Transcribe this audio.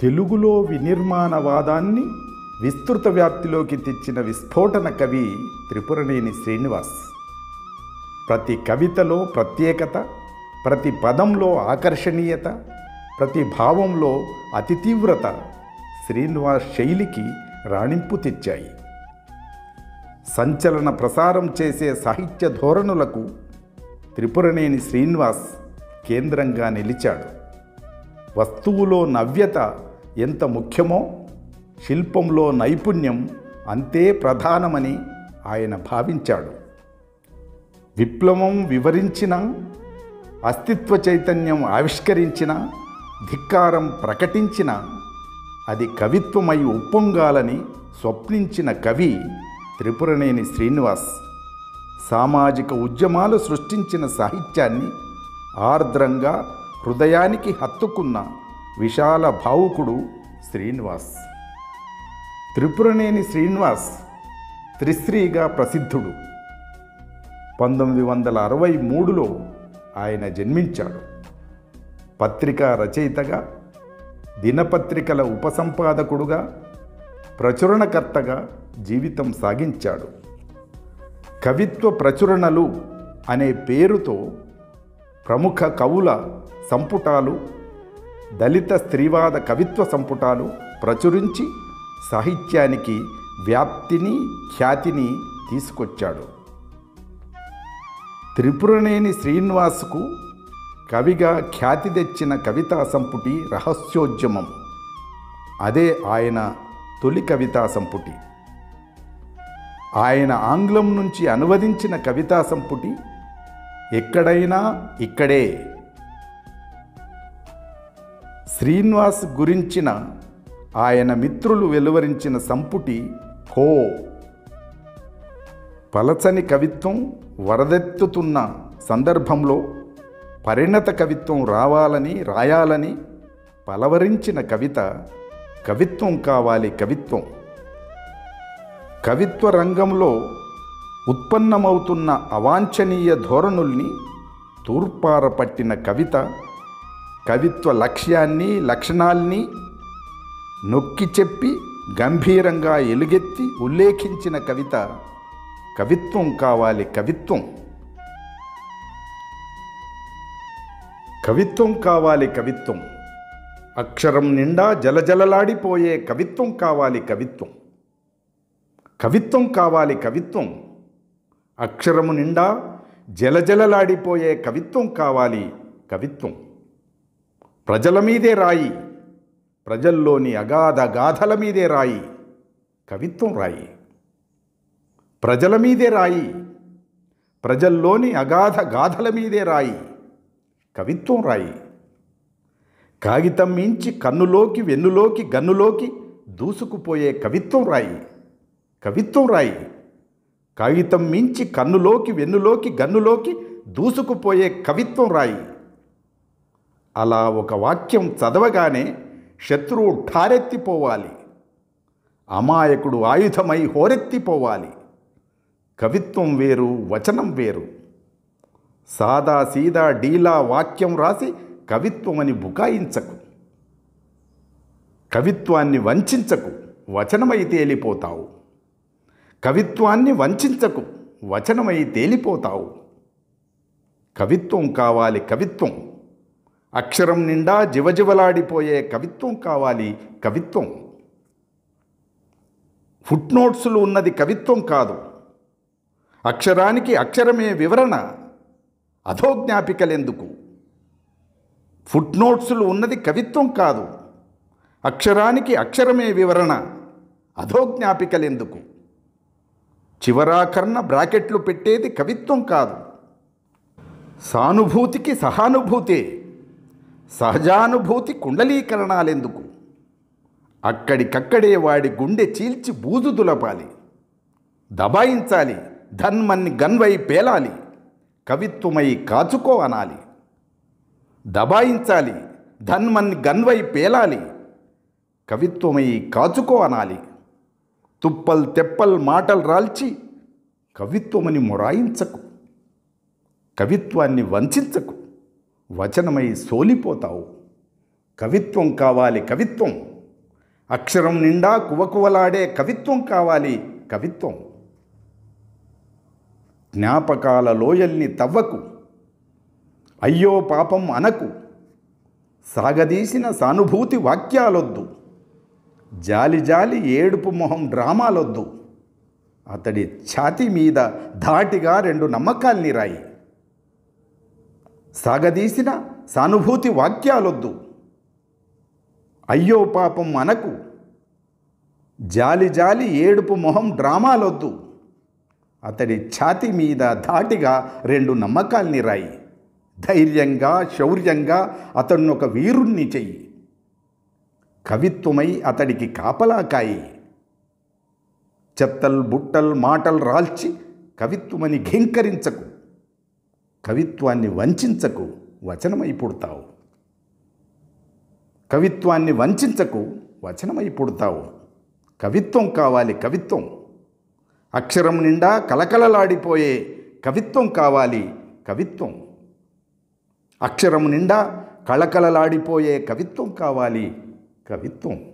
తెలుగులో వినిర్మాణవాదాన్ని విస్తృత వ్యాప్తిలోకి తెచ్చిన విస్ఫోటన కవి త్రిపురనేని శ్రీనివాస్ ప్రతి కవితలో ప్రత్యేకత ప్రతి పదంలో ఆకర్షణీయత ప్రతి భావంలో అతి తీవ్రత శ్రీనివాస్ శైలికి రాణింపు తెచ్చాయి సంచలన ప్రసారం చేసే సాహిత్య ధోరణులకు త్రిపురనేని శ్రీనివాస్ కేంద్రంగా నిలిచాడు వస్తువులో నవ్యత ఎంత ముఖ్యమో శిల్పంలో నైపుణ్యం అంతే ప్రధానమని ఆయన భావించాడు విప్లవం వివరించిన అస్తిత్వ చైతన్యం ఆవిష్కరించిన ధిక్కారం ప్రకటించిన అది కవిత్వమై ఉప్పొంగాలని స్వప్నించిన కవి త్రిపురనేని శ్రీనివాస్ సామాజిక ఉద్యమాలు సృష్టించిన సాహిత్యాన్ని ఆర్ద్రంగా హృదయానికి హత్తుకున్న విశాల భావుకుడు శ్రీనివాస్ త్రిపురనేని శ్రీనివాస్ త్రిశ్రీగా ప్రసిద్ధుడు పంతొమ్మిది వందల అరవై మూడులో ఆయన జన్మించాడు పత్రికా రచయితగా దినపత్రికల ఉపసంపాదకుడుగా ప్రచురణకర్తగా జీవితం సాగించాడు కవిత్వ ప్రచురణలు అనే పేరుతో ప్రముఖ కవుల సంపుటాలు దళిత స్త్రీవాద కవిత్వ సంపుటాలు ప్రచురించి సాహిత్యానికి వ్యాప్తిని ఖ్యాతిని తీసుకొచ్చాడు త్రిపురనేని శ్రీనివాస్కు కవిగా ఖ్యాతి తెచ్చిన కవితా సంపుటి రహస్యోద్యమం అదే ఆయన తొలి కవితా సంపుటి ఆయన ఆంగ్లం నుంచి అనువదించిన కవితా సంపుటి ఎక్కడైనా ఇక్కడే శ్రీనివాస్ గురించిన ఆయన మిత్రులు వెలువరించిన సంపుటి కో పలచని కవిత్వం వరదెత్తుతున్న సందర్భంలో పరిణత కవిత్వం రావాలని రాయాలని పలవరించిన కవిత కవిత్వం కావాలి కవిత్వం కవిత్వ రంగంలో ఉత్పన్నమవుతున్న అవాంఛనీయ ధోరణుల్ని తూర్పార పట్టిన కవిత కవిత్వ లక్ష్యాన్ని లక్షణాల్ని నొక్కి చెప్పి గంభీరంగా ఎలుగెత్తి ఉల్లేఖించిన కవిత కవిత్వం కావాలి కవిత్వం కవిత్వం కావాలి కవిత్వం అక్షరం నిండా జలజలలాడిపోయే కవిత్వం కావాలి కవిత్వం కవిత్వం కావాలి కవిత్వం అక్షరము నిండా జలజలలాడిపోయే కవిత్వం కావాలి కవిత్వం ప్రజల మీదే రాయి ప్రజల్లోని అగాధ గాథల మీదే రాయి కవిత్వం రాయి ప్రజల మీదే రాయి ప్రజల్లోని అగాధ గాథల మీదే రాయి కవిత్వం రాయి కాగితం మించి కన్నులోకి వెన్నులోకి గన్నులోకి దూసుకుపోయే కవిత్వం రాయి కవిత్వం రాయి కాగితం మించి కన్నులోకి వెన్నులోకి గన్నులోకి దూసుకుపోయే కవిత్వం రాయి అలా ఒక వాక్యం చదవగానే శత్రువు ఠారెత్తిపోవాలి అమాయకుడు ఆయుధమై హోరెత్తిపోవాలి కవిత్వం వేరు వచనం వేరు సాదా సీదా డీలా వాక్యం రాసి కవిత్వమని బుకాయించకు కవిత్వాన్ని వంచకు వచనమై తేలిపోతావు కవిత్వాన్ని వంచకు వచనమై తేలిపోతావు కవిత్వం కావాలి కవిత్వం అక్షరం నిండా జివజివలాడిపోయే కవిత్వం కావాలి కవిత్వం ఫుట్నోట్స్లు ఉన్నది కవిత్వం కాదు అక్షరానికి అక్షరమే వివరణ అధోజ్ఞాపికలెందుకు ఫుట్నోట్స్లు ఉన్నది కవిత్వం కాదు అక్షరానికి అక్షరమే వివరణ అధోజ్ఞాపికలెందుకు చివరాకర్ణ బ్రాకెట్లు పెట్టేది కవిత్వం కాదు సానుభూతికి సహానుభూతే సహజానుభూతి కుండలీకరణాలెందుకు అక్కడికక్కడే వాడి గుండె చీల్చి బూజు దులపాలి దబాయించాలి ధన్మన్ని గన్వై పేలాలి కవిత్వమై కాచుకో అనాలి దబాయించాలి ధన్మన్ని గన్వై పేలాలి కవిత్వమై కాచుకో అనాలి తుప్పల్ తెప్పల్ మాటలు రాల్చి కవిత్వమని మొరాయించకు కవిత్వాన్ని వంచకు వచనమై సోలిపోతావు కవిత్వం కావాలి కవిత్వం అక్షరం నిండా కువకువలాడే కవిత్వం కావాలి కవిత్వం జ్ఞాపకాల లోయల్ని తవ్వకు అయ్యో పాపం అనకు సాగదీసిన సానుభూతి వాక్యాలొద్దు జాలి జాలి ఏడుపు మొహం డ్రామాలొద్దు అతడి ఛాతి మీద ధాటిగా రెండు నమ్మకాల్ని రాయి సాగదీసిన సానుభూతి వాక్యాలొద్దు అయ్యో పాపం అనకు జాలి జాలి ఏడుపు మొహం డ్రామాలొద్దు అతడి ఛాతి మీద ధాటిగా రెండు నమ్మకాల్ని రాయి ధైర్యంగా శౌర్యంగా అతన్ని ఒక వీరుణ్ణి చెయ్యి కవిత్వమై అతడికి కాపలా కాయి చెత్తల్ బుట్టల్ మాటలు రాల్చి కవిత్వమని ఘీంకరించకు కవిత్వాన్ని వంచకు వచనమై పుడతావు కవిత్వాన్ని వంచకు వచనమై పుడతావు కవిత్వం కావాలి కవిత్వం అక్షరం నిండా కలకలలాడిపోయే కవిత్వం కావాలి కవిత్వం అక్షరం నిండా కళకళలాడిపోయే కవిత్వం కావాలి కవిత్వం